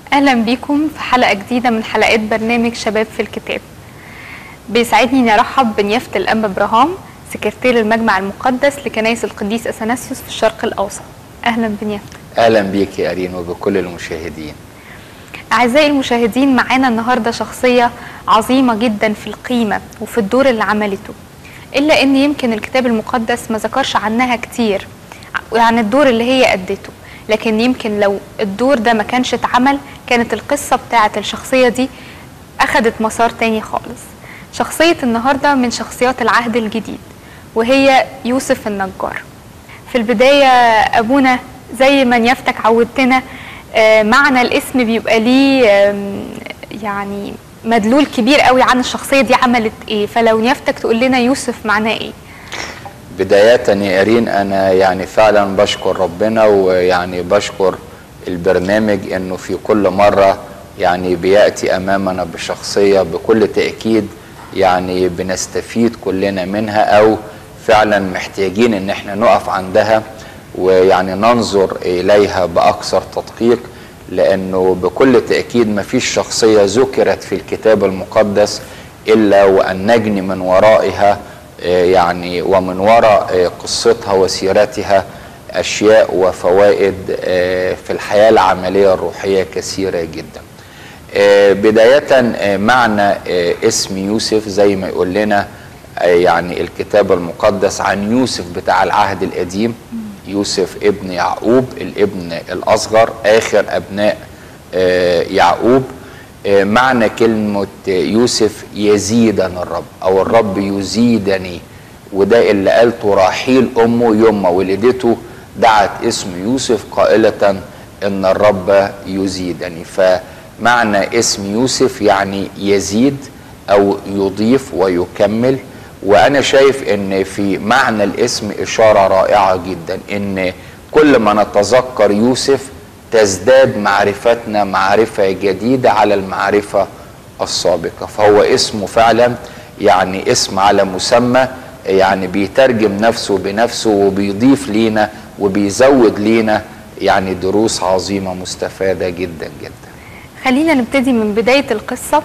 اهلا بيكم في حلقه جديده من حلقات برنامج شباب في الكتاب بيسعدني اني ارحب بنيافه الانبا ابراهام سكرتير المجمع المقدس لكنائس القديس اثناسيوس في الشرق الاوسط اهلا بنيافتك اهلا بيك يا ارين وبكل المشاهدين اعزائي المشاهدين معانا النهارده شخصيه عظيمه جدا في القيمه وفي الدور اللي عملته الا ان يمكن الكتاب المقدس ما ذكرش عنها كتير عن الدور اللي هي ادته لكن يمكن لو الدور ده ما كانش اتعمل كانت القصه بتاعه الشخصيه دي اخدت مسار تاني خالص شخصيه النهارده من شخصيات العهد الجديد وهي يوسف النجار في البدايه ابونا زي ما نيافتك عودتنا آه، معنى الاسم بيبقى ليه آم، يعني مدلول كبير قوي عن الشخصيه دي عملت ايه فلو نيافتك تقول لنا يوسف معناه ايه بداية يا إرين أنا يعني فعلا بشكر ربنا ويعني بشكر البرنامج إنه في كل مرة يعني بيأتي أمامنا بشخصية بكل تأكيد يعني بنستفيد كلنا منها أو فعلا محتاجين إن احنا نقف عندها ويعني ننظر إليها بأكثر تدقيق لأنه بكل تأكيد مفيش شخصية ذكرت في الكتاب المقدس إلا وأن نجني من ورائها آه، يعني ومن وراء آه، قصتها وسيرتها أشياء وفوائد آه، في الحياة العملية الروحية كثيرة جدا آه، بداية آه، معنى آه، اسم يوسف زي ما يقول لنا آه، يعني الكتاب المقدس عن يوسف بتاع العهد القديم يوسف ابن يعقوب الابن الأصغر آخر أبناء آه، يعقوب آه، معنى كلمة يوسف يزيدني الرب أو الرب يزيدني وده اللي قالته راحيل أمه يوم ما ولدته دعت اسم يوسف قائلة إن الرب يزيدني فمعنى اسم يوسف يعني يزيد أو يضيف ويكمل وأنا شايف إن في معنى الاسم إشارة رائعة جدا إن كل ما نتذكر يوسف تزداد معرفتنا معرفة جديدة على المعرفة السابقة فهو اسمه فعلا يعني اسم على مسمى يعني بيترجم نفسه بنفسه وبيضيف لينا وبيزود لينا يعني دروس عظيمة مستفادة جدا جدا خلينا نبتدي من بدايه القصه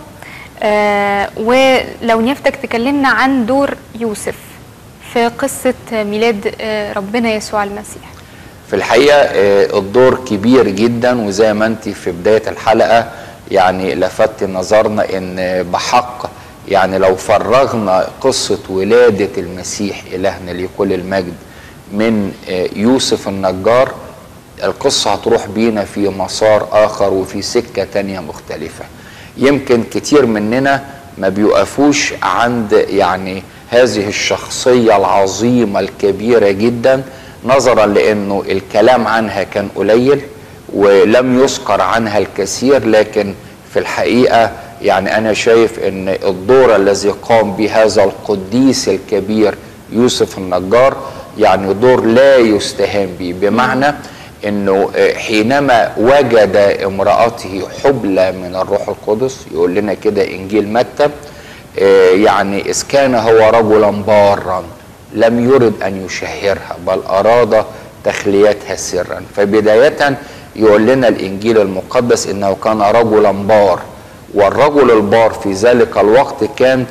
آه ولو نيافتك تكلمنا عن دور يوسف في قصه ميلاد آه ربنا يسوع المسيح في الحقيقة آه، الدور كبير جدا وزي ما انت في بداية الحلقة يعني لفت نظرنا ان بحق يعني لو فرغنا قصة ولادة المسيح إلهنا لكل المجد من آه، يوسف النجار القصة هتروح بينا في مسار آخر وفي سكة تانية مختلفة يمكن كتير مننا ما بيقفوش عند يعني هذه الشخصية العظيمة الكبيرة جدا نظرا لأنه الكلام عنها كان قليل ولم يذكر عنها الكثير لكن في الحقيقة يعني أنا شايف أن الدور الذي قام بهذا القديس الكبير يوسف النجار يعني دور لا يستهان به بمعنى انه حينما وجد امرأته حبلى من الروح القدس يقول لنا كده انجيل متى آه، يعني اذ كان هو رجلا بارا لم يرد ان يشهرها بل اراد تخليتها سرا فبداية يقول لنا الانجيل المقدس انه كان رجلا بار والرجل البار في ذلك الوقت كان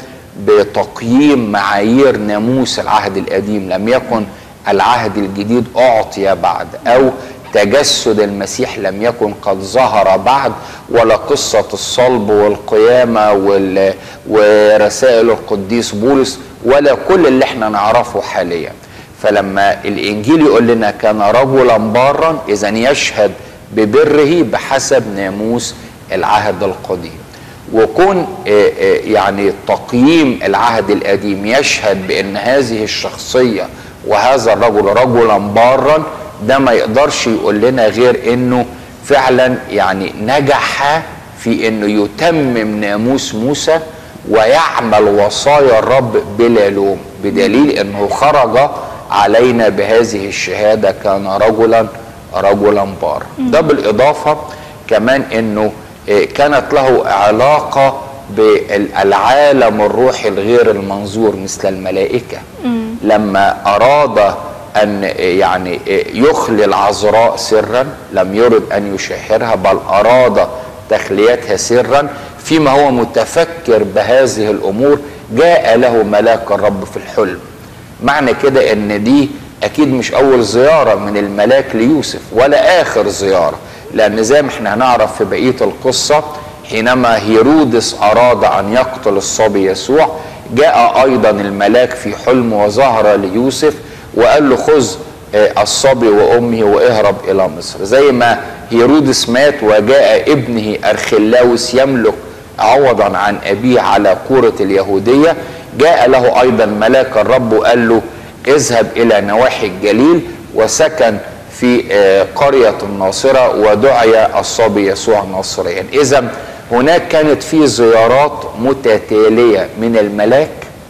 بتقييم معايير ناموس العهد القديم لم يكن العهد الجديد اعطي بعد او تجسد المسيح لم يكن قد ظهر بعد ولا قصة الصلب والقيامة وال... ورسائل القديس بولس ولا كل اللي احنا نعرفه حاليا فلما الإنجيل يقول لنا كان رجلا بارا إذا يشهد ببره بحسب ناموس العهد القديم وكون آه، آه، يعني تقييم العهد القديم يشهد بأن هذه الشخصية وهذا الرجل رجلا بارا ده ما يقدرش يقول لنا غير انه فعلا يعني نجح في انه يتمم ناموس موسى ويعمل وصايا الرب بلا لوم بدليل انه خرج علينا بهذه الشهاده كان رجلا رجلا بارا ده بالاضافه كمان انه آه، كانت له علاقه بالعالم الروحي الغير المنظور مثل الملائكه لما اراد ان يعني يخلي العذراء سرا لم يرد ان يشهرها بل اراد تخليتها سرا فيما هو متفكر بهذه الامور جاء له ملاك الرب في الحلم معنى كده ان دي اكيد مش اول زياره من الملاك ليوسف ولا اخر زياره لان زي ما احنا هنعرف في بقيه القصه حينما هيرودس اراد ان يقتل الصبي يسوع جاء ايضا الملاك في حلم وظهر ليوسف وقال له خذ الصبي وامه واهرب الى مصر زي ما هيرودس مات وجاء ابنه ارخلاوس يملك عوضا عن ابيه على كوره اليهوديه جاء له ايضا ملاك الرب وقال له اذهب الى نواحي الجليل وسكن في قريه الناصره ودعي الصبي يسوع ناصريا اذا هناك كانت في زيارات متتاليه من الملاك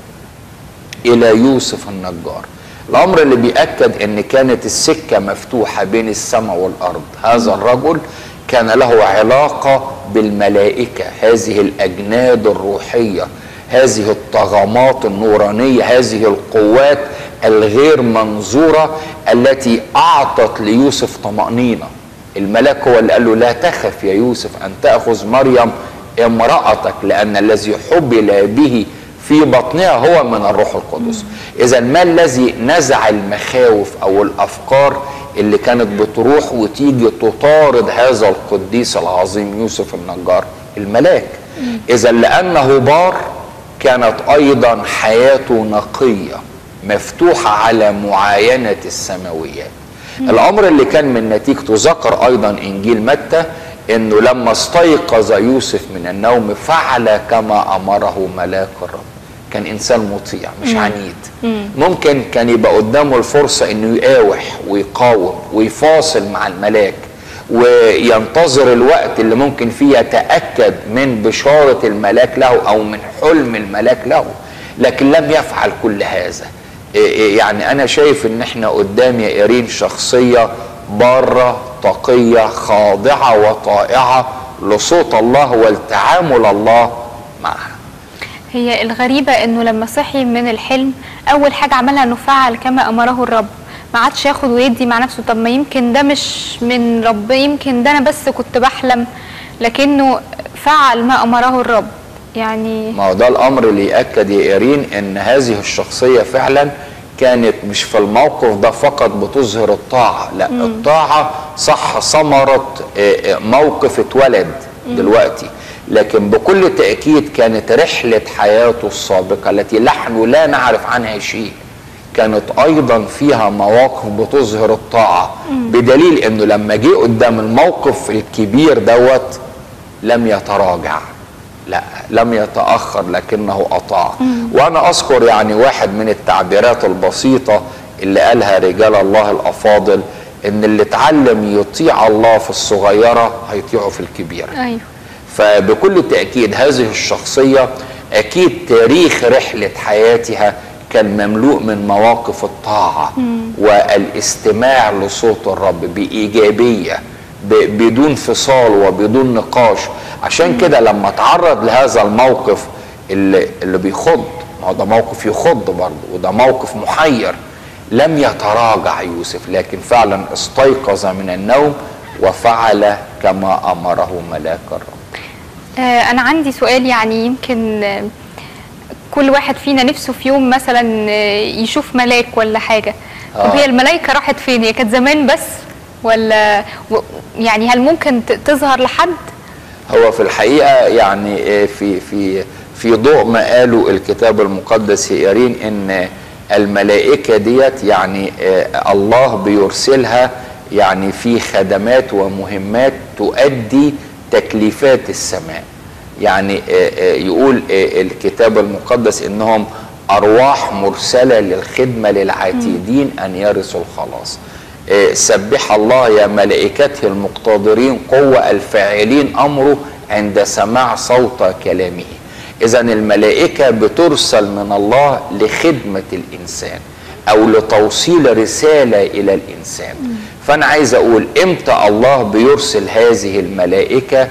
الى يوسف النجار الامر اللي بيأكد ان كانت السكة مفتوحة بين السماء والارض هذا الرجل كان له علاقة بالملائكة هذه الاجناد الروحية هذه الطغمات النورانية هذه القوات الغير منظورة التي اعطت ليوسف طمأنينة الملاك هو اللي قال له لا تخف يا يوسف ان تأخذ مريم امرأتك لان الذي حبل به في بطنها هو من الروح القدس اذا ما الذي نزع المخاوف او الافكار اللي كانت بتروح وتيجي تطارد هذا القديس العظيم يوسف النجار الملاك اذا لانه بار كانت ايضا حياته نقيه مفتوحه على معاينه السماويات الامر اللي كان من نتيجته ذكر ايضا انجيل متى انه لما استيقظ يوسف من النوم فعل كما امره ملاك الرب كان انسان مطيع مش مم. عنيد مم. ممكن كان يبقى قدامه الفرصه انه يقاوح ويقاوم ويفاصل مع الملاك وينتظر الوقت اللي ممكن فيه يتاكد من بشاره الملاك له او من حلم الملاك له لكن لم يفعل كل هذا يعني انا شايف ان احنا قدام يا ايرين شخصيه باره تقيه خاضعه وطائعه لصوت الله والتعامل الله معها هي الغريبة انه لما صحي من الحلم اول حاجة عملها انه فعل كما امره الرب ما عادش ياخد ويدي مع نفسه طب ما يمكن ده مش من رب يمكن ده انا بس كنت بحلم لكنه فعل ما امره الرب يعني ما هو ده الامر اللي ياكد يا ايرين ان هذه الشخصيه فعلا كانت مش في الموقف ده فقط بتظهر الطاعه لا مم. الطاعه صح ثمره موقف اتولد مم. دلوقتي لكن بكل تأكيد كانت رحلة حياته السابقة التي نحن لا نعرف عنها شيء كانت أيضا فيها مواقف بتظهر الطاعة بدليل أنه لما جه قدام الموقف الكبير دوت لم يتراجع لا لم يتأخر لكنه أطاع وأنا أذكر يعني واحد من التعبيرات البسيطة اللي قالها رجال الله الأفاضل إن اللي اتعلم يطيع الله في الصغيرة هيطيعه في الكبيرة أيوه فبكل تأكيد هذه الشخصية أكيد تاريخ رحلة حياتها كان مملوء من مواقف الطاعة مم. والاستماع لصوت الرب بإيجابية بدون فصال وبدون نقاش عشان كده لما تعرض لهذا الموقف اللي, اللي بيخض ما هو ده موقف يخض برضه وده موقف محير لم يتراجع يوسف لكن فعلا استيقظ من النوم وفعل كما امره ملاك الرب آه انا عندي سؤال يعني يمكن آه كل واحد فينا نفسه في يوم مثلا آه يشوف ملاك ولا حاجه طب هي الملائكه راحت فين هي كانت زمان بس ولا يعني هل ممكن تظهر لحد هو في الحقيقه يعني في في في ضوء ما قاله الكتاب المقدس يارين ان الملائكه ديت يعني الله بيرسلها يعني في خدمات ومهمات تؤدي تكليفات السماء يعني يقول الكتاب المقدس انهم ارواح مرسله للخدمه للعاتدين ان يرثوا الخلاص سبح الله يا ملائكته المقتدرين قوه الفاعلين امره عند سماع صوت كلامه اذا الملائكه بترسل من الله لخدمه الانسان او لتوصيل رساله الى الانسان فانا عايز اقول امتى الله بيرسل هذه الملائكه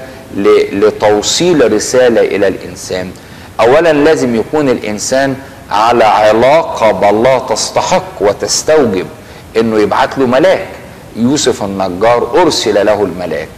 لتوصيل رساله الى الانسان اولا لازم يكون الانسان على علاقه بالله تستحق وتستوجب انه يبعت له ملاك يوسف النجار ارسل له الملاك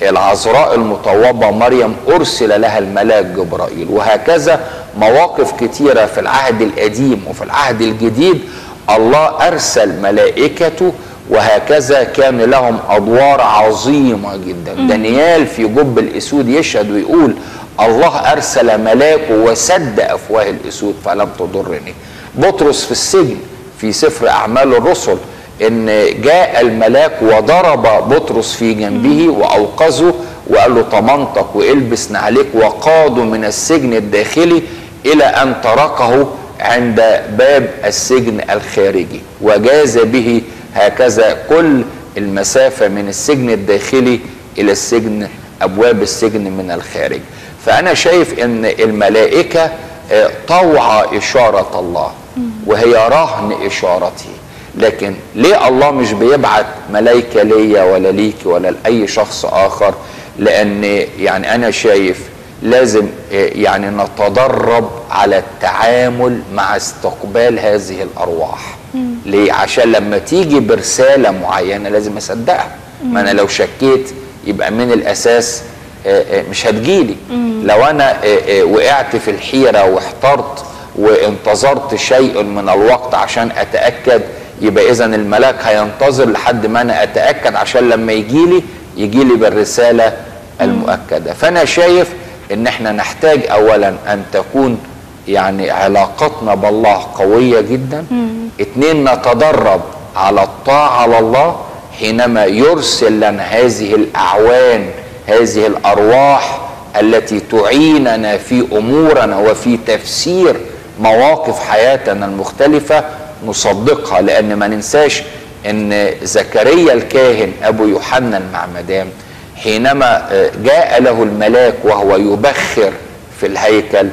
العذراء المطوبة مريم أرسل لها الملاك جبرائيل وهكذا مواقف كتيرة في العهد القديم وفي العهد الجديد الله أرسل ملائكته وهكذا كان لهم أدوار عظيمة جدا دانيال في جب الأسود يشهد ويقول الله أرسل ملاكه وسد أفواه الأسود فلم تضرني بطرس في السجن في سفر أعمال الرسل ان جاء الملاك وضرب بطرس في جنبه واوقظه وقال له طمنتك والبس نعليك وقاده من السجن الداخلي الى ان تركه عند باب السجن الخارجي وجاز به هكذا كل المسافه من السجن الداخلي الى السجن ابواب السجن من الخارج فانا شايف ان الملائكه آه، طوع اشاره الله وهي رهن اشارته لكن ليه الله مش بيبعت ملائكه ليا ولا ليكي ولا لاي شخص اخر لان يعني انا شايف لازم آه، يعني نتدرب على التعامل مع استقبال هذه الارواح ليه عشان لما تيجي برساله معينه لازم اصدقها ما انا لو شكيت يبقى من الاساس آه، آه، مش هتجيلي لو انا آه، آه، وقعت في الحيره واحترت وانتظرت شيء من الوقت عشان اتاكد يبقى اذا الملاك هينتظر لحد ما انا اتاكد عشان لما يجيلي يجيلي بالرساله المؤكده فانا شايف ان احنا نحتاج اولا ان تكون يعني علاقتنا بالله قويه جدا اتنين نتدرب على الطاعه لله حينما يرسل لنا هذه الاعوان هذه الارواح التي تعيننا في امورنا وفي تفسير مواقف حياتنا المختلفه نصدقها لان ما ننساش ان زكريا الكاهن ابو يوحنا المعمدان حينما آه، جاء له الملاك وهو يبخر في الهيكل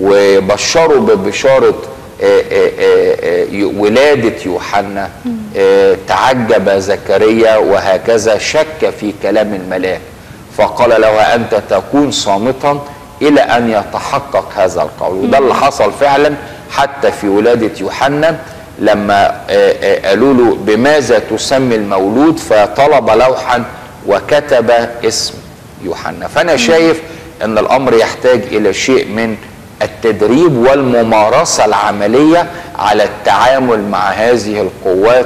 وبشره ببشاره آه، آه، آه، آه، ولادة يوحنا آه، تعجب زكريا وهكذا شك في كلام الملاك فقال له أنت تكون صامتا إلى أن يتحقق هذا القول وده اللي حصل فعلا حتى في ولادة يوحنا لما آه، آه، قالوا له بماذا تسمي المولود فطلب لوحا وكتب اسم يوحنا فأنا شايف أن الأمر يحتاج إلى شيء من التدريب والممارسة العملية على التعامل مع هذه القوات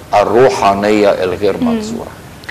الروحانية الغير منظورة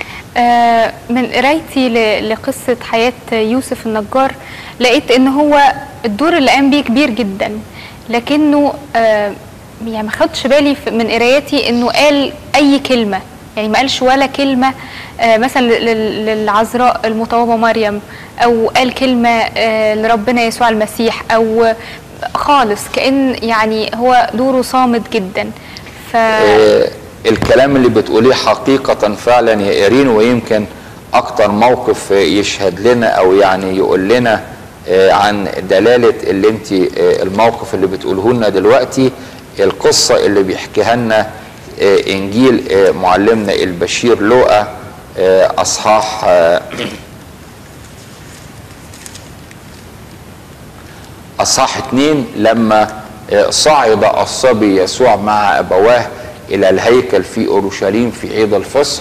آه، من قرايتي ل- لقصة حياة يوسف النجار لقيت ان هو الدور اللي قام بيه كبير جدا لكنه آه، يعني ما خدش بالي ف- من قرايتي انه قال اي كلمة يعني ما قالش ولا كلمة آه، مثلا لل- للعذراء المطوبة مريم او قال كلمة آه، لربنا يسوع المسيح او خالص كأن يعني هو دوره صامت جدا ف آه، الكلام اللي بتقوليه حقيقة فعلا يا إيرين ويمكن أكتر موقف يشهد لنا أو يعني يقول لنا آه، عن دلالة اللي انت آه، الموقف اللي بتقوله لنا دلوقتي القصة اللي بيحكيها لنا آه، إنجيل آه، معلمنا البشير لوقا آه، أصحاح آه، أصحاح اتنين لما آه، صعد الصبي يسوع مع أبواه إلى الهيكل في أورشليم في عيد الفصح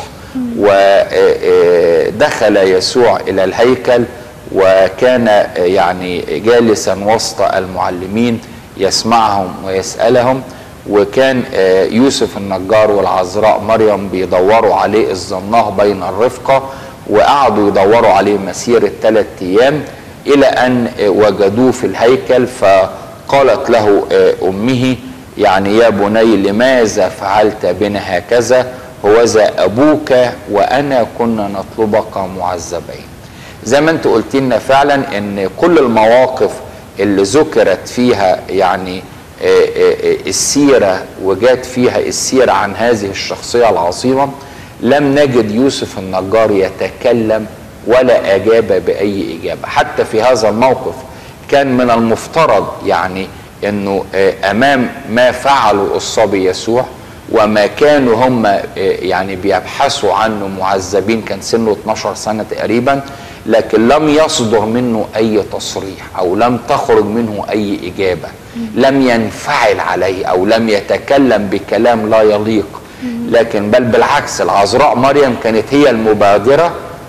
ودخل يسوع إلى الهيكل وكان آه، يعني جالسا وسط المعلمين يسمعهم ويسألهم وكان آه، يوسف النجار والعذراء مريم بيدوروا عليه الظناه بين الرفقة وقعدوا يدوروا عليه مسيرة ثلاث أيام إلى أن وجدوه في الهيكل فقالت له أمه يعني يا بني لماذا فعلت بنا هكذا هوذا أبوك وأنا كنا نطلبك معذبين زي ما انت قلت لنا فعلا ان كل المواقف اللي ذكرت فيها يعني آه، آه، آه، السيرة وجات فيها السيرة عن هذه الشخصية العظيمة لم نجد يوسف النجار يتكلم ولا أجاب بأي إجابة حتى في هذا الموقف كان من المفترض يعني أنه آه، أمام ما فعله الصبي يسوع وما كانوا هم آه، يعني بيبحثوا عنه معذبين كان سنه 12 سنة تقريبا لكن لم يصدر منه أي تصريح أو لم تخرج منه أي إجابة لم ينفعل عليه أو لم يتكلم بكلام لا يليق لكن بل بالعكس العذراء مريم كانت هي المبادرة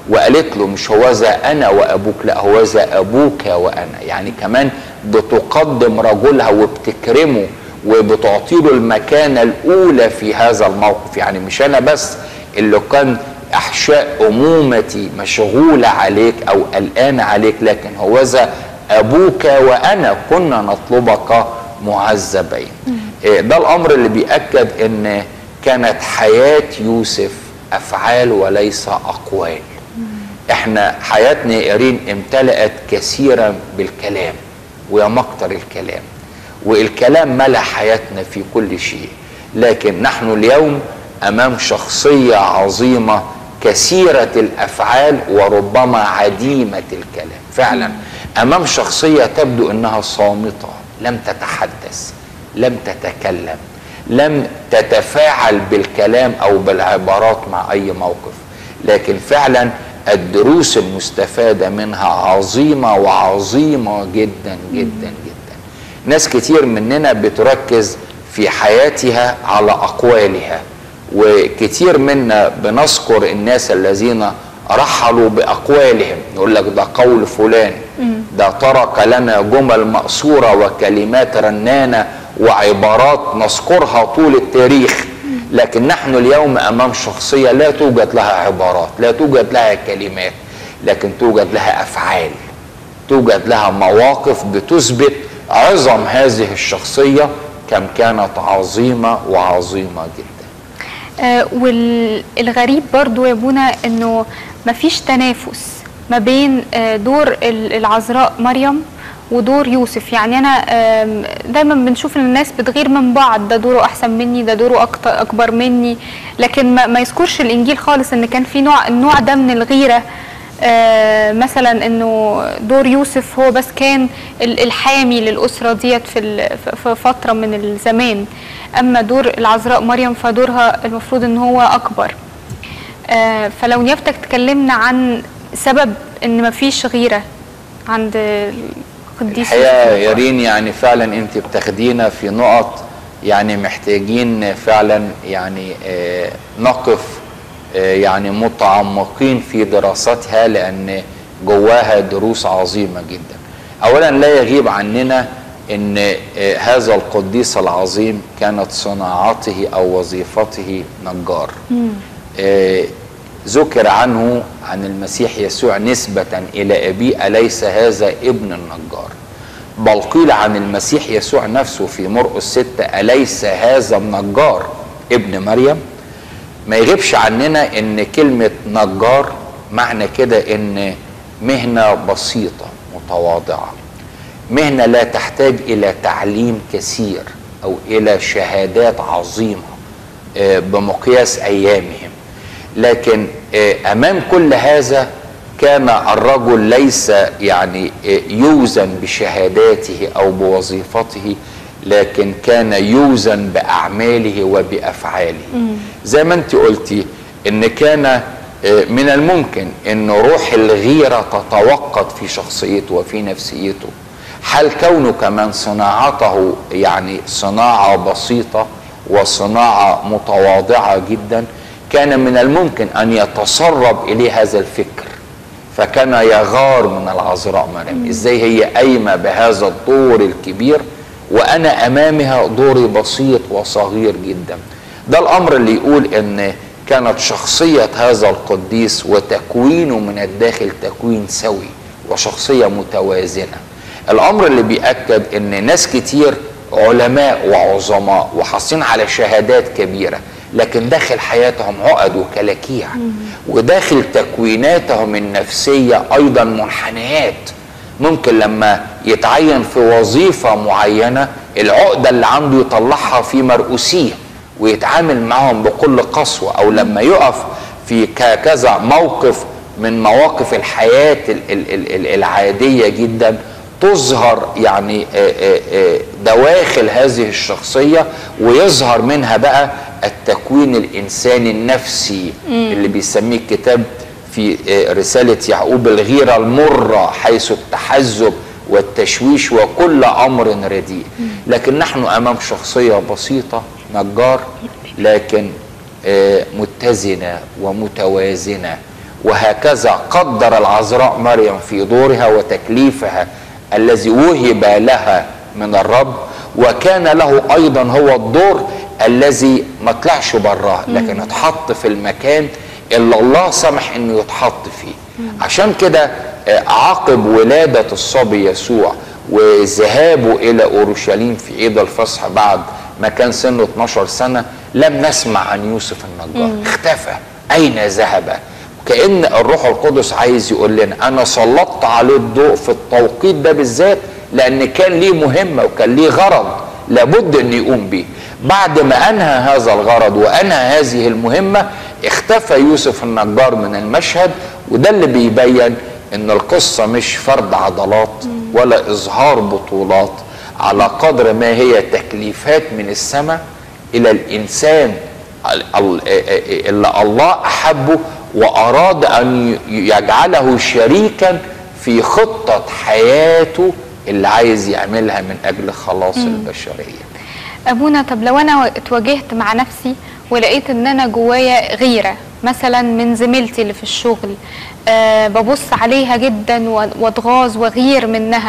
وقالت له مش هوذا انا وابوك لا هوذا ابوك وانا يعني كمان بتقدم رجلها وبتكرمه وبتعطي له المكانه الاولى في هذا الموقف يعني مش انا بس اللي كان احشاء امومتي مشغوله عليك او قلقانه عليك لكن هوذا ابوك وانا كنا نطلبك معذبين إيه ده الامر اللي بياكد ان كانت حياه يوسف افعال وليس اقوال احنا حياتنا يا ايرين امتلأت كثيرا بالكلام ويا مقتر الكلام والكلام ملا حياتنا في كل شيء لكن نحن اليوم امام شخصيه عظيمه كثيره الافعال وربما عديمه الكلام فعلا امام شخصيه تبدو انها صامته لم تتحدث لم تتكلم لم تتفاعل بالكلام او بالعبارات مع اي موقف لكن فعلا الدروس المستفاده منها عظيمه وعظيمه جدا جدا جدا ناس كتير مننا بتركز في حياتها على اقوالها وكتير منا بنذكر الناس الذين رحلوا باقوالهم يقول لك ده قول فلان ده ترك لنا جمل مأثوره وكلمات رنانه وعبارات نذكرها طول التاريخ لكن نحن اليوم امام شخصيه لا توجد لها عبارات لا توجد لها كلمات لكن توجد لها افعال توجد لها مواقف بتثبت عظم هذه الشخصيه كم كانت عظيمه وعظيمه جدا آه والغريب برضو يا بونا انه مفيش تنافس ما بين آه دور ال- العذراء مريم ودور يوسف يعني انا آم، دايما بنشوف ان الناس بتغير من بعض ده دوره احسن مني ده دوره أكتر اكبر مني لكن ما, ما يذكرش الانجيل خالص ان كان في نوع النوع ده من الغيره آه، مثلا انه دور يوسف هو بس كان ال- الحامي للاسره ديت في ال- في- في فتره من الزمان اما دور العذراء مريم فدورها المفروض ان هو اكبر آه، فلو نيافتك تكلمنا عن سبب ان مفيش غيره عند القديس الحقيقه يوسف يا رين يعني فعلا انت بتاخدينا في نقط يعني محتاجين فعلا يعني آه، نقف آه، يعني متعمقين في دراستها لان جواها دروس عظيمه جدا. اولا لا يغيب عننا ان آه، هذا القديس العظيم كانت صناعته او وظيفته نجار. آه، ذكر عنه عن المسيح يسوع نسبة إلى أبيه أليس هذا ابن النجار بل قيل عن المسيح يسوع نفسه في مرقس ستة أليس هذا النجار ابن مريم ما يغيبش عننا ان كلمة نجار معنى كده ان مهنة بسيطة متواضعة مهنة لا تحتاج إلى تعليم كثير أو إلى شهادات عظيمة آه، بمقياس أيامهم لكن آه، أمام كل هذا كان الرجل ليس يعني آه، يوزن بشهاداته أو بوظيفته لكن كان يوزن بأعماله وبأفعاله زي ما أنت قلتي إن كان آه، من الممكن أن روح الغيرة تتوقد في شخصيته وفي نفسيته هل كونه كمان صناعته يعني صناعة بسيطة وصناعة متواضعة جدا كان من الممكن أن يتسرب إليه هذا الفكر فكان يغار من العذراء مريم ازاي هي قايمه بهذا الدور الكبير وانا امامها دوري بسيط وصغير جدا ده الامر اللي يقول ان كانت شخصيه هذا القديس وتكوينه من الداخل تكوين سوي وشخصيه متوازنه الامر اللي بيأكد ان ناس كتير علماء وعظماء وحاصلين على شهادات كبيره لكن داخل حياتهم عقد وكلاكيع وداخل تكويناتهم النفسيه ايضا منحنيات ممكن لما يتعين في وظيفه معينه العقده اللي عنده يطلعها في مرؤوسيه ويتعامل معهم بكل قسوه او لما يقف في ك- كذا موقف من مواقف الحياه ال- ال- ال- ال- العاديه جدا تظهر يعني آه، آه، آه، دواخل هذه الشخصيه ويظهر منها بقى التكوين الانساني النفسي اللي بيسميه الكتاب في آه، رساله يعقوب الغيره المره حيث التحزب والتشويش وكل امر رديء لكن نحن امام شخصيه بسيطه نجار لكن آه، متزنه ومتوازنه وهكذا قدر العذراء مريم في دورها وتكليفها الذي وهب لها من الرب وكان له ايضا هو الدور الذي ما طلعش براه لكن اتحط في المكان اللي الله سمح انه يتحط فيه عشان كده آه، عقب ولاده الصبي يسوع وذهابه الى اورشليم في عيد الفصح بعد ما كان سنه 12 سنه لم نسمع عن يوسف النجار اختفى اين ذهب كأن الروح القدس عايز يقول لنا أنا سلطت عليه الضوء في التوقيت ده بالذات لأن كان ليه مهمة وكان ليه غرض لابد أن يقوم بيه بعد ما أنهى هذا الغرض وأنهى هذه المهمة اختفى يوسف النجار من المشهد وده اللي بيبين أن القصة مش فرد عضلات ولا إظهار بطولات على قدر ما هي تكليفات من السماء إلى الإنسان ال- ال- اللي الله احبه واراد ان يجعله شريكا في خطه حياته اللي عايز يعملها من اجل خلاص البشريه ابونا طب لو انا اتواجهت مع نفسي ولقيت ان انا جوايا غيره مثلا من زميلتي اللي في الشغل أه ببص عليها جدا و- واتغاظ واغير منها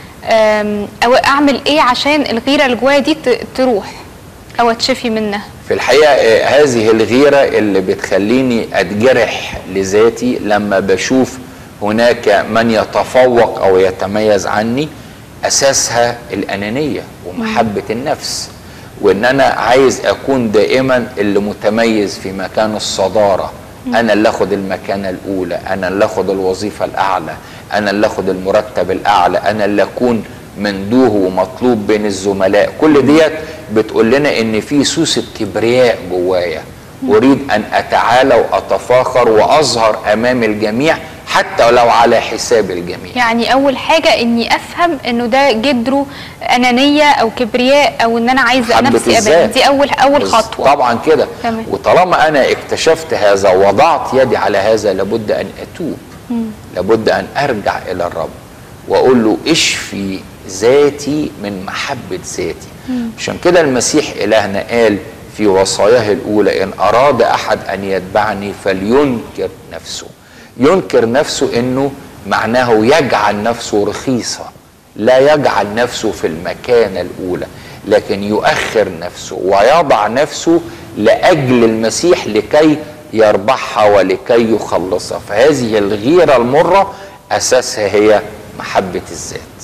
أم، او اعمل ايه عشان الغيره اللي جوايا دي ت- تروح او اتشفي منها في الحقيقه آه، هذه الغيره اللي بتخليني اتجرح لذاتي لما بشوف هناك من يتفوق او يتميز عني اساسها الانانيه ومحبه النفس وان انا عايز اكون دائما اللي متميز في مكان الصداره انا اللي اخد المكانه الاولى انا اللي اخد الوظيفه الاعلى انا اللي اخد المرتب الاعلى انا اللي اكون مندوه ومطلوب بين الزملاء كل ديت بتقول لنا ان في سوسه كبرياء جوايا اريد ان اتعالى واتفاخر واظهر امام الجميع حتى لو على حساب الجميع يعني اول حاجه اني افهم انه ده جدره انانيه او كبرياء او ان انا عايزه محبة نفسي ابان الذات. دي اول اول بس خطوه طبعا كده تمام. وطالما انا اكتشفت هذا ووضعت يدي على هذا لابد ان اتوب لابد ان ارجع الى الرب واقول له اشفي ذاتي من محبه ذاتي عشان كده المسيح الهنا قال في وصاياه الاولى ان اراد احد ان يتبعني فلينكر نفسه ينكر نفسه انه معناه يجعل نفسه رخيصه لا يجعل نفسه في المكانه الاولى لكن يؤخر نفسه ويضع نفسه لاجل المسيح لكي يربحها ولكي يخلصها فهذه الغيره المره اساسها هي محبه الذات